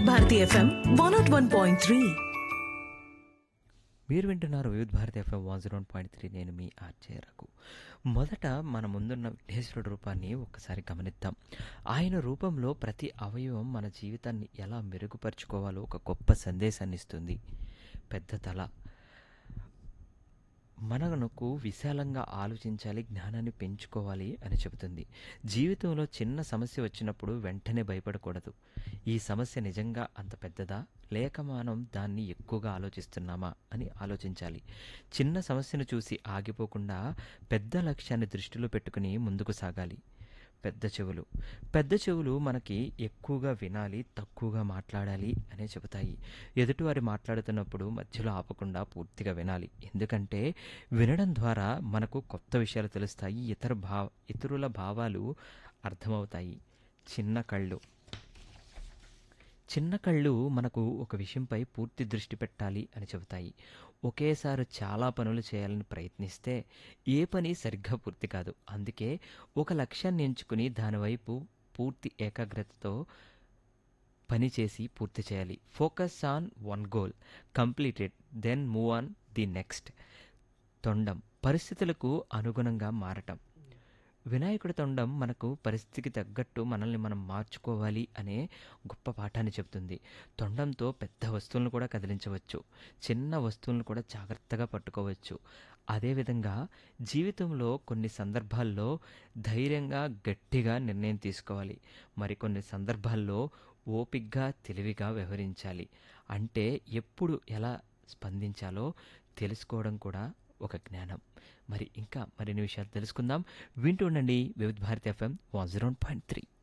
Bharati F M one naught one point three మీరు వింటున్నారు Vividh Bharati F M one zero point three నేను మీ ఆర్జే రఘు మొదట మన ముందున్న విఘ్నేశ్వరుడు రూపాన్ని ఒక్కసారి గమనిద్దాం ఆయన రూపంలో ప్రతి అవయవం మన జీవితాన్ని ఎలా మెరుగుపరుచుకోవాలో ఒక గొప్ప సందేశాన్ని ఇస్తుంది పెద్ద తల మనకు విశాలంగా ఆలోచించాలి జ్ఞానాన్ని పెంచుకోవాలి అని చెబుతుంది జీవితంలో చిన్న సమస్య వచ్చినప్పుడు వెంటనే భయపడకూడదు ఈ సమస్య నిజంగా అంత పెద్దదా లేక మనం దాన్ని ఎక్కువగా ఆలోచిస్తున్నామా అని ఆలోచించాలి చిన్న సమస్యను చూసి ఆగిపోకుండా పెద్ద లక్ష్యాన్ని దృష్టిలో పెట్టుకుని ముందుకు సాగాలి పెద్ద చెవులు పెద్ద చెవులు మనకి ఎక్కువగా వినాలి తక్కువగా మాట్లాడాలి అనే చెబుతాయి ఎదుటివారి మాట్లాడుతున్నప్పుడు మధ్యలో ఆపకుండా పూర్తిగా వినాలి ఎందుకంటే వినడం ద్వారా మనకు కొత్త విషయాలు తెలుస్తాయి ఇతర భావ ఇతరుల భావాలు అర్థమవుతాయి చిన్న కళ్ళు చిన్న కళ్ళు మనకు ఒక విషయంపై పూర్తి దృష్టి పెట్టాలి అని చెబుతాయి ఒకేసారి చాలా పనులు చేయాలని ప్రయత్నిస్తే ఏ పని సరిగ్గా పూర్తి కాదు అందుకే ఒక లక్ష్యాన్ని ఎంచుకుని దానివైపు పూర్తి ఏకాగ్రతతో పని చేసి పూర్తి చేయాలి focus on one goal completed then move on the next తొండం పరిస్థితులకు అనుగుణంగా మారటం వినాయకుడి తొండం మనకు పరిస్థితికి తగ్గట్టు మనల్ని మనం మార్చుకోవాలి అనే గొప్ప పాఠాన్ని చెప్తుంది తొండంతో పెద్ద వస్తువులను కూడా కదిలించవచ్చు చిన్న వస్తువులను కూడా జాగ్రత్తగా పట్టుకోవచ్చు అదేవిధంగా జీవితంలో కొన్ని సందర్భాల్లో ధైర్యంగా గట్టిగా నిర్ణయం తీసుకోవాలి మరికొన్ని సందర్భాల్లో ఓపిగ్గా తెలివిగా వ్యవహరించాలి అంటే ఎప్పుడు ఎలా స్పందించాలో తెలుసుకోవడం కూడా ఒక జ్ఞానం మరి ఇంకా మరిన్ని విషయాలు తెలుసుకుందాం వింటూ ఉండండి Vividh Bharati F M one zero point three